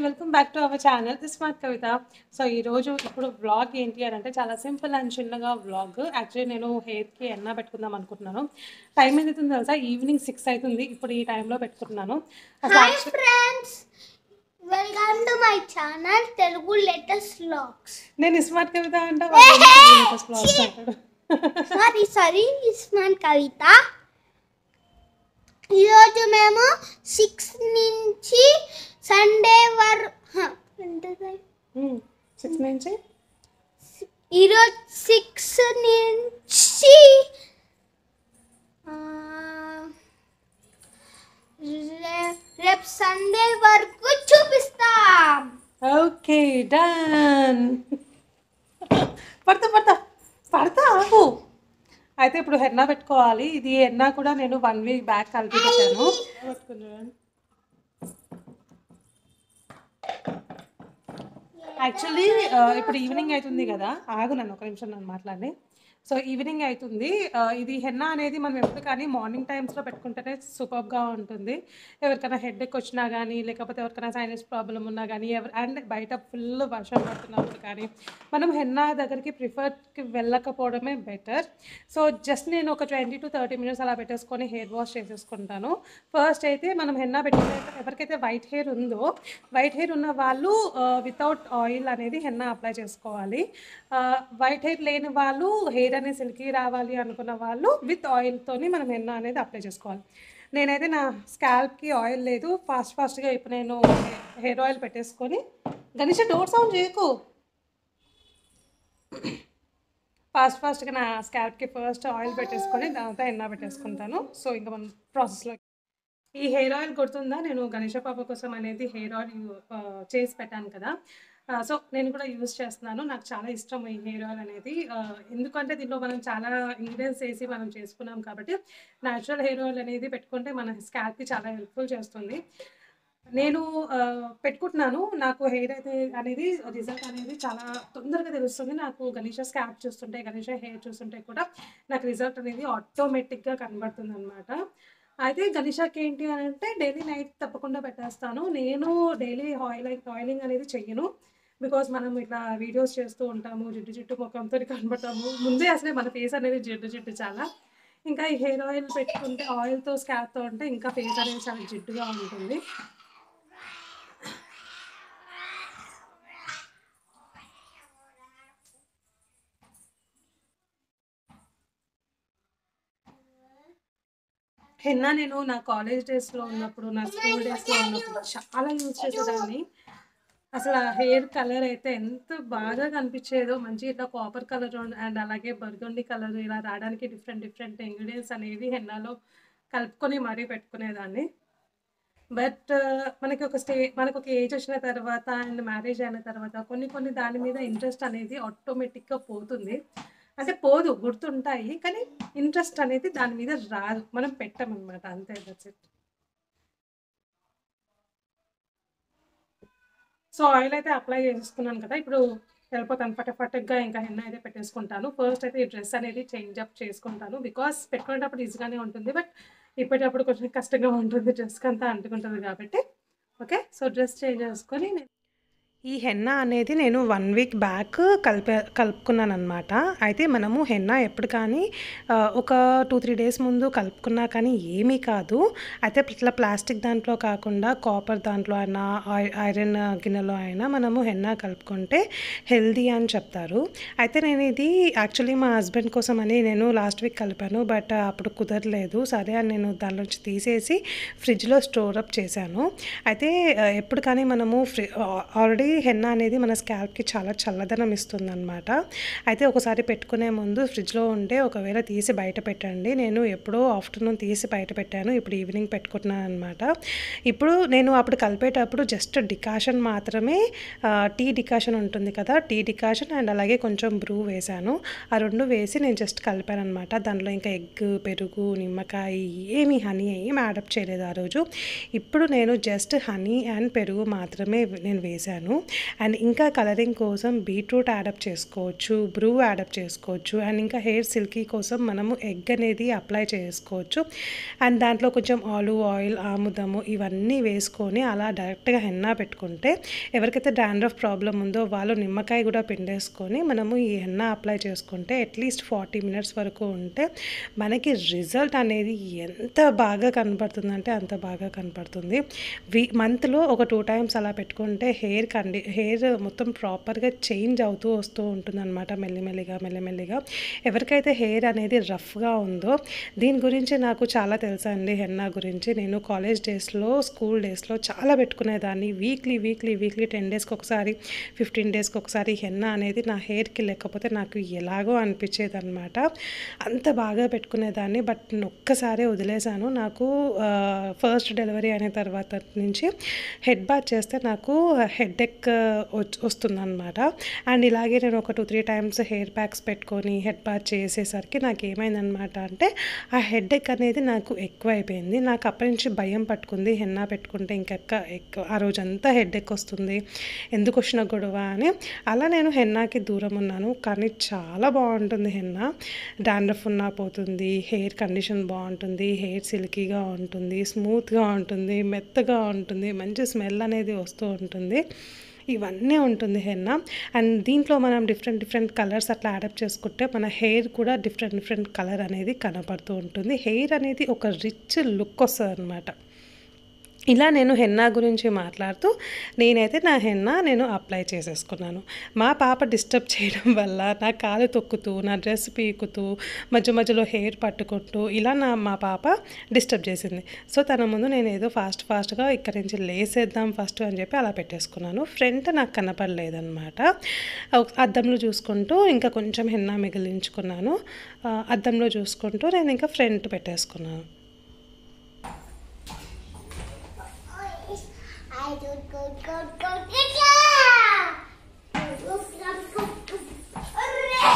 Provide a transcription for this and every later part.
Welcome back to our channel smart Kavitha so ఈరోజు ఇప్పుడు vlog ఏంటి అని అంటే చాలా సింపుల్ అండ్ చిన్నగా వ్లాగ్ యాక్చువల్లీ నేను హెయిర్కి ఎన్న పెట్టుకుందాం అనుకుంటున్నాను టైం ఎంత అవుతుంది తెలుసా ఈవినింగ్ సిక్స్ అవుతుంది ఇప్పుడు ఈ టైంలో పెట్టుకుంటున్నాను అసలు hi actu- friends welcome to my channel Telugu latest vlogs నేను స్మార్ట్ కవిత అంటే వ్లాగ్స్ అంటాడు సారీ సారీ ఇస్మాన్ కవిత ఈరోజు మేము సిక్స్ నుంచి సండే వరకు సిక్స్ నుంచి ఈరోజు సిక్స్ నుంచి ఆ, రే- రేపు సండే వరకు చూపిస్తాం ఓకే డన్ పడతా పడతా పడతా ఆగు అయితే ఇప్పుడు హెన్నా పెట్టుకోవాలి ఇది హెన్నా కూడా నేను వన్ వీక్ బ్యాక్ కలిపి పెట్టాను యాక్చువల్లీ ఇప్పుడు ఈవినింగ్ అవుతుంది కదా ఆగు నన్ను ఒక నిమిషం నన్ను మాట్లాడి సో ఈవినింగ్ అవుతుంది ఆ, ఇది హెన్నా అనేది మనం ఎప్పుడు కానీ మార్నింగ్ టైమ్స్లో పెట్టుకుంటేనే సూపర్గా ఉంటుంది ఎవరికైనా హెడ్ ఎక్ వచ్చినా కానీ లేకపోతే ఎవరికైనా సైనస్ ప్రాబ్లం ఉన్నా కానీ ఎవరు అండ్ బయట ఫుల్ వర్షం పడుతున్నప్పుడు కానీ మనం హెన్నా దగ్గరికి ప్రిఫర్కి వెళ్ళకపోవడమే బెటర్ సో జస్ట్ నేను ఒక ట్వంటీ టు థర్టీ మినిట్స్ అలా పెట్టేసుకొని హెయిర్ వాష్ చేసేసుకుంటాను ఫస్ట్ అయితే మనం హెన్నా పెట్టుకునే ఎవరికైతే వైట్ హెయిర్ ఉందో వైట్ హెయిర్ ఉన్న వాళ్ళు వితౌట్ ఆయిల్ అనేది హెన్నా అప్లై చేసుకోవాలి వైట్ హెయిర్ లేని వాళ్ళు హెయిర్ అనేది సిల్కీ రావాలి అనుకున్న వాళ్ళు విత్ ఆయిల్తోని మనం హెన్నా అనేది అప్లై చేసుకోవాలి నేనైతే నా స్కాల్ప్కి ఆయిల్ లేదు ఫాస్ట్ ఫాస్ట్గా ఇప్పుడు నేను హెయిర్ ఆయిల్ పెట్టేసుకొని గణేష్ డోర్ సౌండ్ చేయకు ఫాస్ట్ ఫాస్ట్గా నా స్కాల్ప్కి ఫస్ట్ ఆయిల్ పెట్టేసుకొని దాంతో ఎన్న పెట్టేసుకుంటాను సో ఇంకా మనం ప్రాసెస్లో ఈ హెయిర్ ఆయిల్ గుర్తుందా నేను గణేష పాప కోసం అనేది హెయిర్ ఆయిల్ యూ- ఆ, చేసి పెట్టాను కదా ఆ, సో నేను కూడా యూజ్ చేస్తున్నాను నాకు చాలా ఇష్టం ఈ హెయిర్ ఆయిల్ అనేది ఆ, ఎందుకంటే దీంట్లో మనం చాలా ఇంగ్రీడియంట్స్ వేసి మనం చేసుకున్నాం కాబట్టి న్యాచురల్ హెయిర్ ఆయిల్ అనేది పెట్టుకుంటే మన స్కాల్ప్కి చాలా హెల్ప్ఫుల్ చేస్తుంది నేను ఆ, పెట్టుకుంటున్నాను నాకు హెయిర్ అయితే అనేది రిజల్ట్ అనేది చాలా తొందరగా తెలుస్తుంది నాకు గణేష స్కాల్ప్ చూస్తుంటే గణేష హెయిర్ చూస్తుంటే కూడా నాకు రిజల్ట్ అనేది ఆటోమేటిక్గా కనబడుతుంది అనమాట అయితే గణేషకి ఏంటి అని అంటే డైలీ నైట్ తప్పకుండా పెట్టేస్తాను నేను డైలీ ఆయిల్ ఆయిలింగ్ అనేది చెయ్యను బికాస్ మనం ఇట్లా వీడియోస్ చేస్తూ ఉంటాము జిడ్డు జిడ్డు ముఖంతో కనబడతాము ముందే అసలే మన ఫేస్ అనేది జిడ్డు జిడ్డు చాలా ఇంకా ఈ హెయిర్ ఆయిల్ పెట్టుకుంటే ఆయిల్తో స్కాప్తో ఉంటే ఇంకా ఫేస్ అనేది చాలా జిడ్డుగా ఉంటుంది హెన్నా నేను నా కాలేజ్ డేస్లో ఉన్నప్పుడు నా స్కూల్ డేస్లో ఉన్నప్పుడు చాలా యూజ్ చేసేదాన్ని అసలు ఆ హెయిర్ కలర్ అయితే ఎంత బాగా కనిపించేదో మంచి ఇట్లా కాపర్ కలర్ అండ్ అలాగే బర్గండి కలర్ ఇలా రావడానికి డిఫరెంట్ డిఫరెంట్ ఇంగ్రీడియంట్స్ అనేవి హెన్నాలో కలుపుకొని మరీ పెట్టుకునేదాన్ని బట్ మనకి ఒక స్టే మనకు ఒక ఏజ్ వచ్చిన తర్వాత అండ్ మ్యారేజ్ అయిన తర్వాత కొన్ని కొన్ని దాని మీద ఇంట్రెస్ట్ అనేది ఆటోమేటిక్గా పోతుంది అంటే పోదు గుర్తుంటాయి కానీ ఇంట్రెస్ట్ అనేది దాని మీద రాదు మనం పెట్టమన్నమాట అంతే దట్స్ ఇట్ సో ఆయిల్ అయితే అప్లై చేసుకున్నాను కదా ఇప్పుడు వెళ్ళిపోతాను ఫటాఫట్గా ఇంకా హెన్న అయితే పెట్టేసుకుంటాను ఫస్ట్ అయితే ఈ డ్రెస్ అనేది చేంజ్ అప్ చేసుకుంటాను బికాస్ పెట్టుకునేటప్పుడు ఈజీగానే ఉంటుంది బట్ ఇప్పటికప్పుడు కొంచెం కష్టంగా ఉంటుంది డ్రెస్కి అంతా అంటుకుంటుంది కాబట్టి ఓకే సో డ్రెస్ చేంజ్ చేసుకొని నేను ఈ హెన్నా అనేది నేను వన్ వీక్ బ్యాక్ కలిపే కలుపుకున్నాను అనమాట అయితే మనము హెన్నా ఎప్పుడు కానీ ఆ, ఒక టూ త్రీ డేస్ ముందు కలుపుకున్నా కానీ ఏమీ కాదు అయితే ఇట్లా ప్లాస్టిక్ దాంట్లో కాకుండా కాపర్ దాంట్లో అయినా ఐ- ఐరన్ గిన్నెలో అయినా మనము హెన్నా కలుపుకుంటే హెల్దీ అని చెప్తారు అయితే నేను ఇది యాక్చువల్లీ మా హస్బెండ్ కోసం అని నేను లాస్ట్ వీక్ కలిపాను బట్ అప్పుడు కుదరలేదు సరే అని నేను దానిలోంచి తీసేసి ఫ్రిడ్జ్లో స్టోర్ అప్ చేశాను అయితే ఆ, ఎప్పుడు కానీ మనము ఫ్రి ఆల్రెడీ హెన్నా అనేది మన స్కాల్ప్కి చాలా చల్లదనం ఇస్తుందన్నమాట అయితే ఒకసారి పెట్టుకునే ముందు ఫ్రిడ్జ్లో ఉంటే ఒకవేళ తీసి బయట పెట్టండి నేను ఎప్పుడో ఆఫ్టర్నూన్ తీసి బయట పెట్టాను ఇప్పుడు ఈవినింగ్ పెట్టుకుంటున్నాను అనమాట ఇప్పుడు నేను అప్పుడు కలిపేటప్పుడు జస్ట్ డికాషన్ మాత్రమే ఆ, టీ డికాషన్ ఉంటుంది కదా టీ డికాషన్ అండ్ అలాగే కొంచెం బ్రూ వేశాను ఆ రెండు వేసి నేను జస్ట్ కలిపాను అనమాట దాంట్లో ఇంకా ఎగ్ పెరుగు నిమ్మకాయ ఏమి హనీ ఏం యాడప్ చేయలేదు ఆ రోజు ఇప్పుడు నేను జస్ట్ హనీ అండ్ పెరుగు మాత్రమే నేను వేశాను అండ్ ఇంకా కలరింగ్ కోసం బీట్రూట్ యాడప్ చేసుకోవచ్చు బ్రూ యాడప్ చేసుకోవచ్చు అండ్ ఇంకా హెయిర్ సిల్కీ కోసం మనము ఎగ్ అనేది అప్లై చేసుకోవచ్చు అండ్ దాంట్లో కొంచెం ఆలివ్ ఆయిల్ ఆముదము ఇవన్నీ వేసుకొని అలా డైరెక్ట్గా హెన్నా పెట్టుకుంటే ఎవరికైతే డాండ్రఫ్ ప్రాబ్లం ఉందో వాళ్ళు నిమ్మకాయ కూడా పిండేసుకొని మనము ఈ హెన్నా అప్లై చేసుకుంటే అట్లీస్ట్ ఫార్టీ మినిట్స్ వరకు ఉంటే మనకి రిజల్ట్ అనేది ఎంత బాగా కనపడుతుందంటే అంత బాగా కనపడుతుంది వీ మంత్లో ఒక టూ టైమ్స్ అలా పెట్టుకుంటే హెయిర్ కండి హెయిర్ మొత్తం ప్రాపర్గా చేంజ్ అవుతూ వస్తూ ఉంటుందన్నమాట మెల్లిమెల్లిగా మెల్లిమెల్లిగా ఎవరికైతే హెయిర్ అనేది రఫ్గా ఉందో దీని గురించి నాకు చాలా తెలుసా అండి హెన్నా గురించి నేను కాలేజ్ డేస్లో స్కూల్ డేస్లో చాలా పెట్టుకునేదాన్ని వీక్లీ వీక్లీ వీక్లీ టెన్ డేస్కి ఒకసారి ఫిఫ్టీన్ డేస్కి ఒకసారి హెన్నా అనేది నా హెయిర్కి లేకపోతే నాకు ఎలాగో అనిపించేది అనమాట అంత బాగా పెట్టుకునేదాన్ని బట్ నేను ఒక్కసారి వదిలేశాను నాకు ఫస్ట్ డెలివరీ అయిన తర్వాత నుంచి హెడ్ బాత్ చేస్తే నాకు హెడ్ ఎక్ వస్తుందన్నమాట అండ్ ఇలాగే నేను ఒక two three times hair packs పెట్టుకొని హెడ్ బాత్ చేసేసరికి నాకు ఏమైందనమాట అంటే ఆ హెడ్ ఎక్ అనేది నాకు ఎక్కువ అయిపోయింది నాకు అప్పటి నుంచి భయం పట్టుకుంది హెన్నా పెట్టుకుంటే ఇంకెక్క ఎక్కువ ఆ రోజంతా హెడ్ ఎక్ వస్తుంది ఎందుకు వచ్చిన గొడవ అని అలా నేను హెన్నాకి దూరం ఉన్నాను కానీ చాలా బాగుంటుంది హెన్నా డాండ్రఫ్ ఉన్నా పోతుంది హెయిర్ కండిషన్ బాగుంటుంది హెయిర్ సిల్కీగా ఉంటుంది స్మూత్గా ఉంటుంది మెత్తగా ఉంటుంది మంచి స్మెల్ అనేది వస్తూ ఉంటుంది ఇవన్నీ ఉంటుంది హెన్నా అండ్ దీంట్లో మనం డిఫరెంట్ డిఫరెంట్ కలర్స్ అట్లా అడాప్ట్ చేసుకుంటే మన హెయిర్ కూడా డిఫరెంట్ డిఫరెంట్ కలర్ అనేది కనపడుతూ ఉంటుంది హెయిర్ అనేది ఒక రిచ్ లుక్ వస్తుంది అనమాట ఇలా నేను హెన్నా గురించి మాట్లాడుతూ నేనైతే నా హెన్నా నేను అప్లై చేసేసుకున్నాను మా పాప డిస్టర్బ్ చేయడం వల్ల నా కాలు తొక్కుతూ నా డ్రెస్ పీకుతూ మధ్య మధ్యలో హెయిర్ పట్టుకుంటూ ఇలా నా మా పాప డిస్టర్బ్ చేసింది సో తన ముందు నేను ఏదో ఫాస్ట్ ఫాస్ట్గా ఇక్కడి నుంచి లేసేద్దాం ఫస్ట్ అని చెప్పి అలా పెట్టేసుకున్నాను ఫ్రంట్ నాకు కనపడలేదన్నమాట అద్దంలో చూసుకుంటూ ఇంకా కొంచెం హెన్నా మిగిలించుకున్నాను ఆ, అద్దంలో చూసుకుంటూ నేను ఇంకా ఫ్రంట్ పెట్టేసుకున్నాను I do go go go get ya! Go, go, go, go, go. Hooray!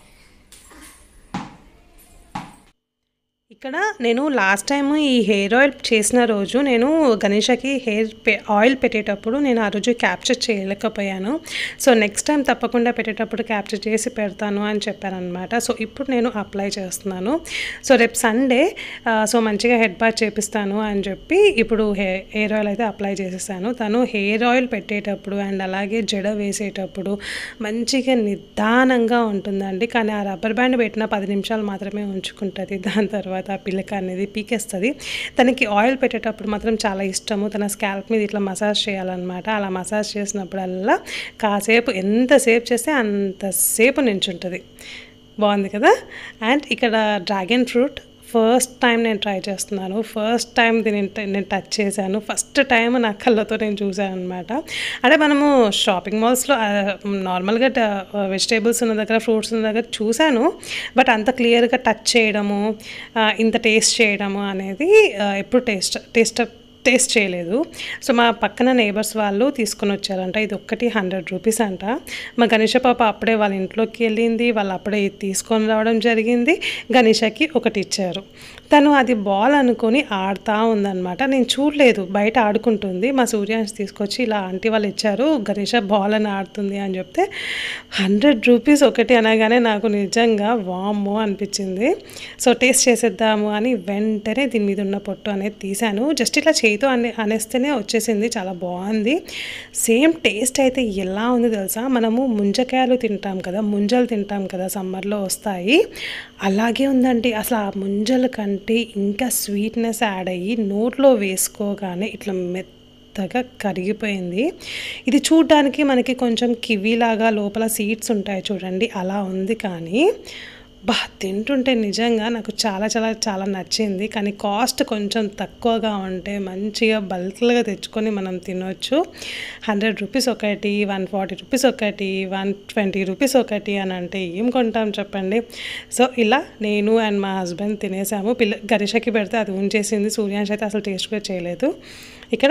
ఇక్కడ నేను లాస్ట్ టైం ఈ హెయిర్ ఆయిల్ చేసిన రోజు నేను గణేషకి హెయిర్ పె ఆయిల్ పెట్టేటప్పుడు నేను ఆ రోజు క్యాప్చర్ చేయలేకపోయాను సో నెక్స్ట్ టైం తప్పకుండా పెట్టేటప్పుడు క్యాప్చర్ చేసి పెడతాను అని చెప్పానమాట సో ఇప్పుడు నేను అప్లై చేస్తున్నాను సో రేపు సండే సో మంచిగా హెడ్ బాత్ చేపిస్తాను అని చెప్పి ఇప్పుడు హె హెయిర్ ఆయిల్ అయితే అప్లై చేసేసాను తను హెయిర్ ఆయిల్ పెట్టేటప్పుడు అండ్ అలాగే జడ వేసేటప్పుడు మంచిగా నిదానంగా ఉంటుందండి కానీ ఆ రబ్బర్ బ్యాండ్ పెట్టిన పది నిమిషాలు మాత్రమే ఉంచుకుంటుంది దాని తర్వాత ఆ పిల్లక అనేది పీకేస్తుంది తనకి ఆయిల్ పెట్టేటప్పుడు మాత్రం చాలా ఇష్టము తన స్కాల్ప్ మీద ఇట్లా మసాజ్ చేయాలన్నమాట అలా మసాజ్ చేసినప్పుడల్లా కాసేపు ఎంతసేపు చేస్తే అంతసేపు నించుంటుంది బాగుంది కదా అండ్ ఇక్కడ డ్రాగన్ ఫ్రూట్ ఫస్ట్ టైం నేను ట్రై చేస్తున్నాను ఫస్ట్ టైం దీన్ని ట- నేను టచ్ చేశాను ఫస్ట్ టైం నా కళ్ళతో నేను చూశాను అనమాట అంటే మనము షాపింగ్ మాల్స్లో నార్మల్గా వెజిటేబుల్స్ ఉన్న దగ్గర ఫ్రూట్స్ ఉన్న దగ్గర చూశాను బట్ అంత క్లియర్గా టచ్ చేయడము ఆ, ఇంత టేస్ట్ చేయడము అనేది ఆ, ఎప్పుడు టేస్ట్ టేస్ట్ టేస్ట్ చేయలేదు సో మా పక్కన నేబర్స్ వాళ్ళు తీసుకొని వచ్చారంట ఇది ఒక్కటి హండ్రెడ్ రూపీస్ అంట మా గణేష పాప అప్పుడే వాళ్ళ ఇంట్లోకి వెళ్ళింది వాళ్ళు అప్పుడే ఇది తీసుకొని రావడం జరిగింది గణేషకి ఒకటి ఇచ్చారు తను అది బాల్ అనుకొని ఆడుతూ ఉందన్నమాట నేను చూడలేదు బయట ఆడుకుంటుంది మా సూర్యాంశ్ తీసుకొచ్చి ఇలా ఆంటీ వాళ్ళు ఇచ్చారు గణేష బాల్ అని ఆడుతుంది అని చెప్తే హండ్రెడ్ రూపీస్ ఒకటి అనగానే నాకు నిజంగా వామ్మో అనిపించింది సో టేస్ట్ చేసేద్దాము అని వెంటనే దీని మీద ఉన్న పొట్టు అనేది తీశాను జస్ట్ ఇట్లా చేయితో అనే అనేస్తేనే వచ్చేసింది చాలా బాగుంది సేమ్ టేస్ట్ అయితే ఎలా ఉంది తెలుసా మనము ముంజకాయలు తింటాం కదా ముంజలు తింటాం కదా సమ్మర్లో వస్తాయి అలాగే ఉందండి అసలు ఆ ముంజల కంటే ఇంకా స్వీట్నెస్ యాడ్ అయ్యి నోట్లో వేసుకోగానే ఇట్లా మెత్త మెత్తగా కరిగిపోయింది ఇది చూడ్డానికి మనకి కొంచెం కివీలాగా లోపల సీడ్స్ ఉంటాయి చూడండి అలా ఉంది కానీ బా తింటుంటే నిజంగా నాకు చాలా చాలా చాలా నచ్చింది కానీ కాస్ట్ కొంచెం తక్కువగా ఉంటే మంచిగా బల్క్లుగా తెచ్చుకొని మనం తినొచ్చు హండ్రెడ్ రూపీస్ ఒకటి వన్ ఫార్టీ రూపీస్ ఒకటి వన్ ట్వంటీ రూపీస్ ఒకటి అని అంటే ఏం కొంటాం చెప్పండి సో ఇలా నేను అండ్ మా హస్బెండ్ తినేసాము పిల్ల గరిషకి పెడితే అది ఉంచేసింది సూర్యాంశ్ అయితే అసలు టేస్ట్ కూడా చేయలేదు ఇక్కడ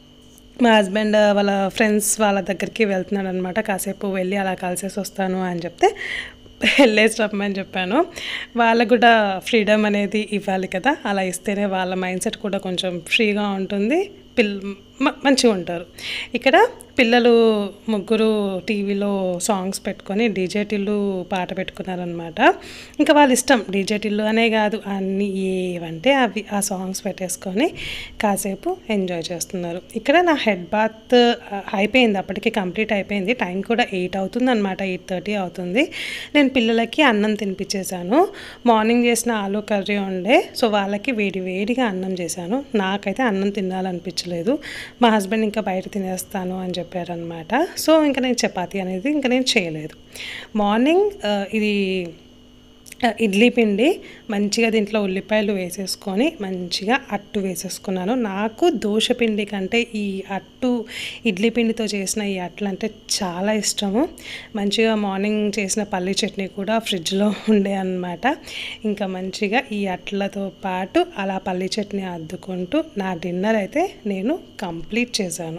మా హస్బెండ్ వాళ్ళ ఫ్రెండ్స్ వాళ్ళ దగ్గరికి వెళ్తున్నాడు అనమాట కాసేపు వెళ్ళి అలా కలిసేసి వస్తాను అని చెప్తే వెళ్ళేసి రమ్మని చెప్పాను వాళ్ళకు కూడా ఫ్రీడమ్ అనేది ఇవ్వాలి కదా అలా ఇస్తేనే వాళ్ళ మైండ్ సెట్ కూడా కొంచెం ఫ్రీగా ఉంటుంది పిల్ మ- మంచిగా ఉంటారు ఇక్కడ పిల్లలు ముగ్గురు టీవీలో సాంగ్స్ పెట్టుకొని డీజే టిల్లు పాట పెట్టుకున్నారనమాట ఇంకా వాళ్ళ ఇష్టం డీజే టిల్లు అనే కాదు అన్ని ఏవంటే అవి ఆ సాంగ్స్ పెట్టేసుకొని కాసేపు ఎంజాయ్ చేస్తున్నారు ఇక్కడ నా హెడ్ బాత్ ఆ, అయిపోయింది అప్పటికి కంప్లీట్ అయిపోయింది టైం కూడా ఎయిట్ అవుతుంది అనమాట ఎయిట్ థర్టీ అవుతుంది నేను పిల్లలకి అన్నం తినిపించేశాను మార్నింగ్ చేసిన ఆలు కర్రీ ఉండే సో వాళ్ళకి వేడి వేడిగా అన్నం చేశాను నాకైతే అన్నం తినాలనిపించలేదు మా హస్బెండ్ ఇంకా బయట తినేస్తాను అని చెప్పారనమాట సో ఇంకా నేను చపాతీ అనేది ఇంకా నేను చేయలేదు మార్నింగ్ ఆ, ఇది ఆ, ఇడ్లీ పిండి మంచిగా దీంట్లో ఉల్లిపాయలు వేసేసుకొని మంచిగా అట్టు వేసేసుకున్నాను నాకు దోశ పిండి కంటే ఈ అట్టు ఇడ్లీ పిండితో చేసిన ఈ అట్లు అంటే చాలా ఇష్టము మంచిగా మార్నింగ్ చేసిన పల్లి చట్నీ కూడా ఫ్రిడ్జ్లో ఉండే అన్నమాట ఇంకా మంచిగా ఈ అట్లతో పాటు అలా పల్లి చట్నీ అద్దుకుంటూ నా డిన్నర్ అయితే నేను కంప్లీట్ చేశాను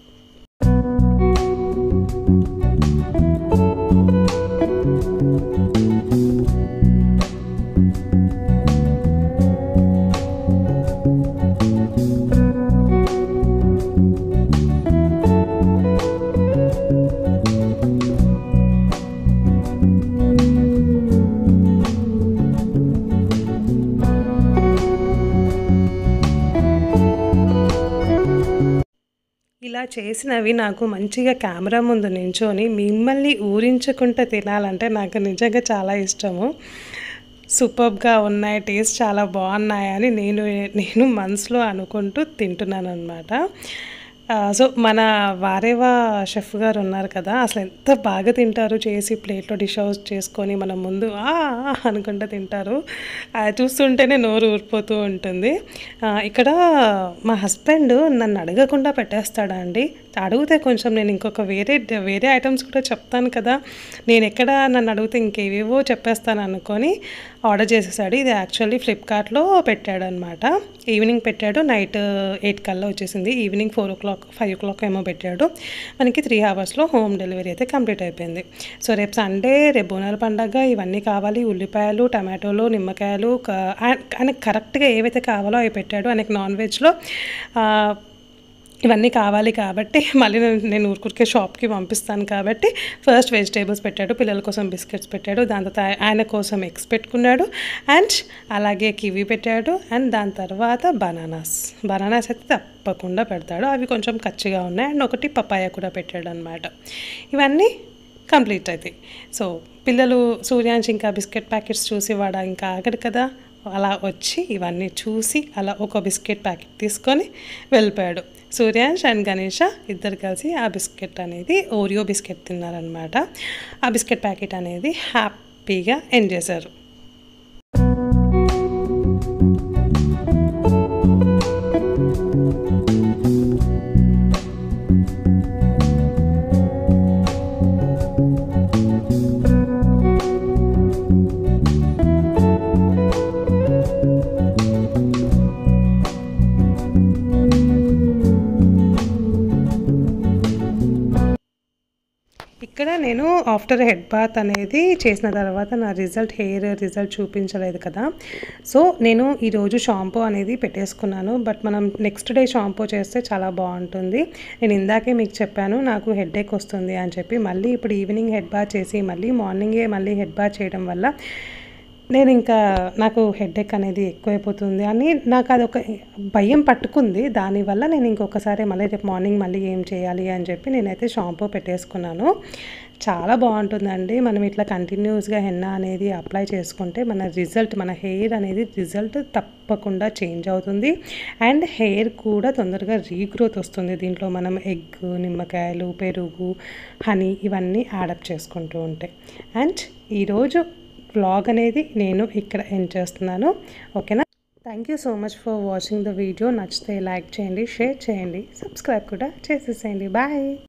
ఇలా చేసినవి నాకు మంచిగా కెమెరా ముందు నించొని మిమ్మల్ని ఊరించుకుంటూ తినాలంటే నాకు నిజంగా చాలా ఇష్టము సూపర్గా ఉన్నాయి టేస్ట్ చాలా బాగున్నాయి అని నేను నేను మనసులో అనుకుంటూ తింటున్నాను అనమాట సో మన వారేవా షెఫ్ గారు ఉన్నారు కదా అసలు ఎంత బాగా తింటారు చేసి ప్లేట్లో డిష్ అవుట్ చేసుకొని మన ముందు "ఆ, ఆ" అనుకుంటూ తింటారు ఆ, చూస్తుంటేనే నోరు ఊరిపోతూ ఉంటుంది ఆ, ఇక్కడ మా హస్బెండ్ నన్ను అడగకుండా పెట్టేస్తాడా అండి అడిగితే కొంచెం నేను ఇంకొక వేరే వేరే ఐటమ్స్ కూడా చెప్తాను కదా నేను ఎక్కడ నన్ను అడిగితే ఇంకేవేవో చెప్పేస్తాను అనుకొని ఆర్డర్ చేసేసాడు ఇది యాక్చువల్లీ ఫ్లిప్కార్ట్లో పెట్టాడు అనమాట ఈవినింగ్ పెట్టాడు నైట్ ఎయిట్ కల్లా వచ్చేసింది evening four o'clock five o'clock ఏమో పెట్టాడు మనకి త్రీ అవర్స్లో హోమ్ డెలివరీ అయితే కంప్లీట్ అయిపోయింది సో రేపు సండే రేపు బోనాల పండగ ఇవన్నీ కావాలి ఉల్లిపాయలు టమాటోలు నిమ్మకాయలు క- ఆ- ఆయనకు కరెక్ట్గా ఏవైతే కావాలో అవి పెట్టాడు ఆయనకి నాన్ వెజ్లో ఇవన్నీ కావాలి కాబట్టి మళ్ళీ నేను నేను ఊరికే షాప్కి పంపిస్తాను కాబట్టి ఫస్ట్ వెజిటేబుల్స్ పెట్టాడు పిల్లల కోసం బిస్కెట్స్ పెట్టాడు దాని తర్వాత ఆయన కోసం ఎగ్స్ పెట్టుకున్నాడు అండ్ అలాగే కివీ పెట్టాడు అండ్ దాని తర్వాత బనానాస్ బనానాస్ అయితే తప్పకుండా పెడతాడు అవి కొంచెం కచ్చిగా ఉన్నాయి అండ్ ఒకటి పపాయ కూడా పెట్టాడు అనమాట ఇవన్నీ కంప్లీట్ అవుతాయి సో పిల్లలు సూర్యాంశ్ ఇంకా బిస్కెట్ ప్యాకెట్స్ చూసి వాడు ఇంకా ఆగడు కదా అలా వచ్చి ఇవన్నీ చూసి అలా ఒక బిస్కెట్ ప్యాకెట్ తీసుకొని వెళ్ళిపోయాడు సూర్యాంశ్ అండ్ గణేష ఇద్దరు కలిసి ఆ బిస్కెట్ అనేది ఓరియో బిస్కెట్ తిన్నారనమాట ఆ బిస్కెట్ ప్యాకెట్ అనేది హ్యాపీగా ఎండ్ చేశారు ఇక్కడ నేను ఆఫ్టర్ హెడ్ బాత్ అనేది చేసిన తర్వాత నా రిజల్ట్ హెయిర్ రిజల్ట్ చూపించలేదు కదా సో నేను ఈరోజు షాంపూ అనేది పెట్టేసుకున్నాను బట్ మనం నెక్స్ట్ డే షాంపూ చేస్తే చాలా బాగుంటుంది నేను ఇందాకే మీకు చెప్పాను నాకు హెడేక్ వస్తుంది అని చెప్పి మళ్ళీ ఇప్పుడు ఈవినింగ్ హెడ్ బాత్ చేసి మళ్ళీ మార్నింగే మళ్ళీ హెడ్ బాత్ చేయడం వల్ల నేను ఇంకా నాకు హెడేక్ అనేది ఎక్కువైపోతుంది అని నాకు అదొక భయం పట్టుకుంది దానివల్ల నేను ఇంకొకసారి మళ్ళీ రేపు మార్నింగ్ మళ్ళీ ఏం చేయాలి అని చెప్పి నేనైతే షాంపూ పెట్టేసుకున్నాను చాలా బాగుంటుందండి మనం ఇట్లా కంటిన్యూస్గా హెన్నా అనేది అప్లై చేసుకుంటే మన రిజల్ట్ మన హెయిర్ అనేది రిజల్ట్ తప్పకుండా చేంజ్ అవుతుంది అండ్ హెయిర్ కూడా తొందరగా రీగ్రోత్ వస్తుంది దీంట్లో మనం ఎగ్ నిమ్మకాయలు పెరుగు హనీ ఇవన్నీ యాడప్ చేసుకుంటూ ఉంటాయి అండ్ ఈరోజు వ్లాగ్ అనేది నేను ఇక్కడ ఎండ్ చేస్తున్నాను ఓకేనా thank you so much for watching the video నచ్చితే లైక్ చేయండి షేర్ చేయండి సబ్స్క్రైబ్ కూడా చేసేసేయండి బాయ్